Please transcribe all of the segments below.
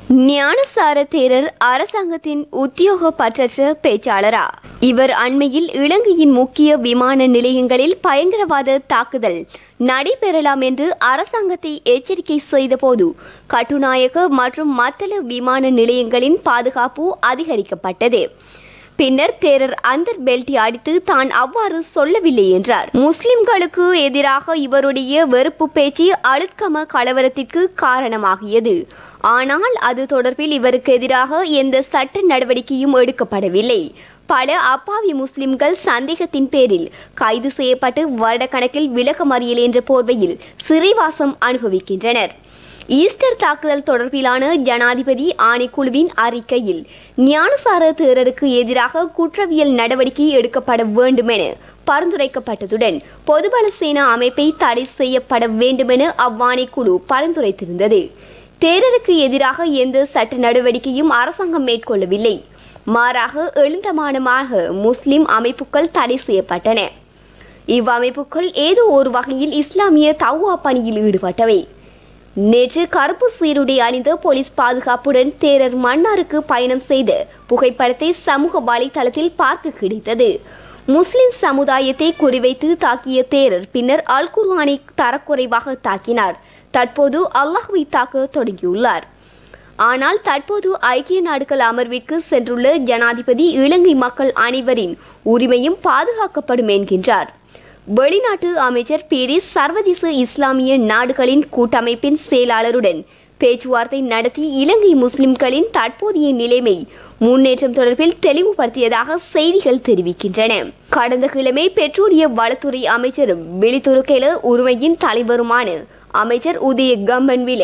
ஞானசார தேரர் அரசாங்கத்தின் உத்தியோக பற்றற்ற பேச்சாளரா இவர் அண்மையில் இலங்கையின் முக்கிய விமான நிலையங்களில் பயங்கரவாத தாக்குதல் நடைபெறலாம் என்று அரசாங்கத்தை எச்சரிக்கை செய்தபோது கட்டுநாயக்க மற்றும் மத்தள விமான நிலையங்களின் பாதுகாப்பு அதிகரிக்கப்பட்டது பின்னர் தேரர் அந்தர் பெல்டி அடித்து தான் அவ்வாறு சொல்லவில்லை என்றார் முஸ்லிம்களுக்கு எதிராக இவருடைய வெறுப்பு பேச்சு அழுத்கம கலவரத்திற்கு காரணமாகியது ஆனால் அது தொடர்பில் இவருக்கு எதிராக எந்த சட்ட நடவடிக்கையும் எடுக்கப்படவில்லை பல அப்பாவி முஸ்லிம்கள் சந்தேகத்தின் பேரில் கைது செய்யப்பட்டு வருடக்கணக்கில் விளக்கமறியல் என்ற போர்வையில் சிறைவாசம் அனுபவிக்கின்றனர் ஈஸ்டர் தாக்குதல் தொடர்பிலான ஜனாதிபதி ஆணைக்குழுவின் அறிக்கையில் ஞானசார தேரருக்கு எதிராக குற்றவியல் நடவடிக்கை எடுக்கப்பட வேண்டுமென பரிந்துரைக்கப்பட்டதுடன் பொதுபல சேனா அமைப்பை தடை செய்யப்பட வேண்டுமென அவ்வாணைக்குழு பரிந்துரைத்திருந்தது தேரருக்கு எதிராக எந்த சட்ட நடவடிக்கையும் அரசாங்கம் மேற்கொள்ளவில்லை மாறாக எழுந்தமானமாக முஸ்லிம் அமைப்புகள் தடை செய்யப்பட்டன இவ்வமைப்புகள் ஏதோ ஒரு வகையில் இஸ்லாமிய தவ்வா பணியில் ஈடுபட்டவை நேற்று கருப்பு சீருடை அணிந்த போலீஸ் பாதுகாப்புடன் தேரர் மன்னாருக்கு பயணம் செய்த புகைப்படத்தை சமூக வலைதளத்தில் பார்க்க கிடைத்தது முஸ்லிம் சமுதாயத்தை குறிவைத்து தாக்கிய தேரர் பின்னர் அல் குர்ஆனை தரக்குறைவாக தாக்கினார் தற்போது அல்லாஹ்வை தாக்க தொடங்கியுள்ளார் ஆனால் தற்போது ஐக்கிய நாடுகள் அமர்விற்கு சென்றுள்ள ஜனாதிபதி இலங்கை மக்கள் அனைவரின் உரிமையும் பாதுகாக்கப்படும் என்கின்றார் வெளிநாட்டு அமைச்சர் பீரிஸ் சர்வதேச இஸ்லாமிய நாடுகளின் கூட்டமைப்பின் செயலாளருடன் பேச்சுவார்த்தை நடத்தி இலங்கை முஸ்லிம்களின் தற்போதைய நிலைமை முன்னேற்றம் தொடர்பில் தெளிவுபடுத்தியதாக செய்திகள் தெரிவிக்கின்றன கடந்த கிழமை பெட்ரோலிய வளத்துறை அமைச்சரும் வெளித்துறைக்கேல உரிமையின் தலைவருமான அமைச்சர் உதய கம்பன்வில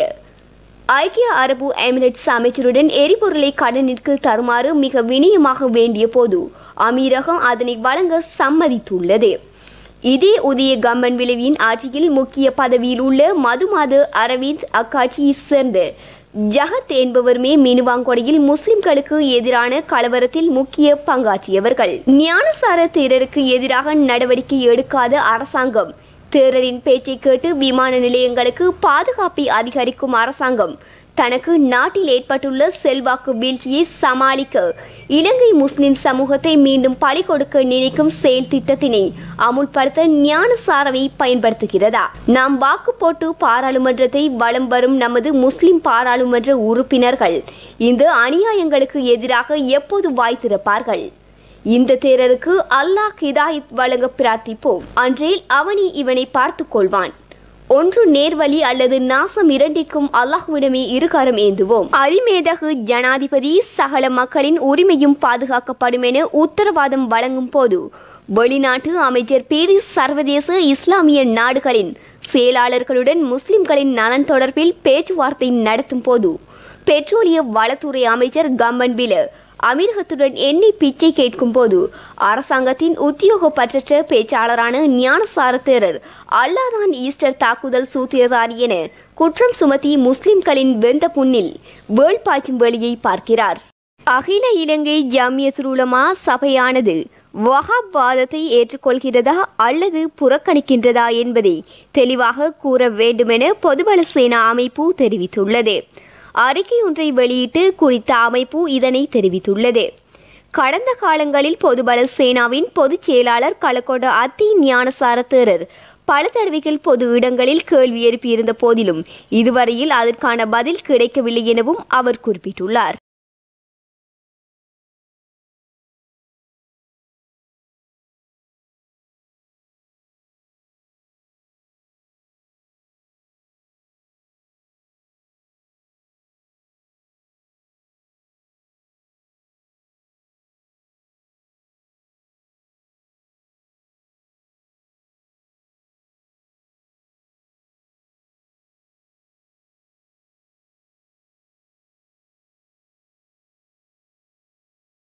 ஐக்கிய அரபு எமிரேட்ஸ் அமைச்சருடன் எரிபொருளை கடனிற்கு தருமாறு மிக வினியமாக வேண்டிய போது அமீரகம் அதனை வழங்க சம்மதித்துள்ளது இதே உதய கம்பன் விளைவின் ஆட்சியில் முக்கிய பதவியில் உள்ள மதுமாத அரவிந்த் அக்காட்சியை சேர்ந்த ஜகத் என்பவருமே மீனுவாங்கொடையில் முஸ்லிம்களுக்கு எதிரான கலவரத்தில் முக்கிய பங்காற்றியவர்கள் ஞானசார தேரருக்கு எதிராக நடவடிக்கை எடுக்காத அரசாங்கம் தேரரின் பேச்சை கேட்டு விமான நிலையங்களுக்கு பாதுகாப்பை அதிகரிக்கும் அரசாங்கம் தனக்கு நாட்டில் ஏற்பட்டுள்ள செல்வாக்கு வீழ்ச்சியை சமாளிக்க இலங்கை முஸ்லிம் சமூகத்தை மீண்டும் பழி கொடுக்க நினைக்கும் செயல் திட்டத்தினை அமுல்படுத்த ஞானசாரவை பயன்படுத்துகிறதா நாம் வாக்கு போட்டு பாராளுமன்றத்தை வலம் வரும் நமது முஸ்லிம் பாராளுமன்ற உறுப்பினர்கள் இந்த அநியாயங்களுக்கு எதிராக எப்போது வாய் திறப்பார்கள் இந்த தேரருக்கு அல்லாஹ் ஹிதாயத் வழங்க பிரார்த்திப்போம் அன்றில் அவனி இவனை பார்த்துக் கொள்வான் ஒன்று நேர்வழி அல்லது நாசம் இரண்டிற்கும் அல்லாஹ்விடமே இருகாரம் ஏந்துவோம் அதிமேதகு ஜனாதிபதி சகல மக்களின் உரிமையும் பாதுகாக்கப்படும் என உத்தரவாதம் வழங்கும் போது வெளிநாட்டு அமைச்சர் பேரிஸ் சர்வதேச இஸ்லாமிய நாடுகளின் செயலாளர்களுடன் முஸ்லிம்களின் நலன் தொடர்பில் பேச்சுவார்த்தை நடத்தும் போது பெட்ரோலிய வளத்துறை அமைச்சர் கம்பன்பில அமீரகத்துடன் எண்ணெய் பிச்சை கேட்கும் போது அரசாங்கத்தின் உத்தியோகப்பற்ற பேச்சாளரான ஞானசார தேரர் அல்லாதான் ஈஸ்டர் தாக்குதல் சூத்திரதாரி என குற்றம் சுமத்தி முஸ்லிம்களின் வெந்த புண்ணில் வேள் பாய்ச்சும் வழியை பார்க்கிறார் அகில இலங்கை ஜமியத்துலமா சபையானது வஹாப் வாதத்தை ஏற்றுக்கொள்கிறதா அல்லது புறக்கணிக்கின்றதா என்பதை தெளிவாக கூற வேண்டுமென பொதுபல சேனா அமைப்பு தெரிவித்துள்ளது அறிக்கை ஒன்றை வெளியிட்டு குறித்த அமைப்பு இதனை தெரிவித்துள்ளது கடந்த காலங்களில் பொதுபல சேனாவின் பொதுச் செயலாளர் கலக்கொட அத்தி ஞானசார தேரர் பல தடவைகள் பொது இடங்களில் கேள்வி எழுப்பியிருந்த போதிலும் இதுவரையில் அதற்கான பதில் கிடைக்கவில்லை எனவும் அவர் குறிப்பிட்டுள்ளார்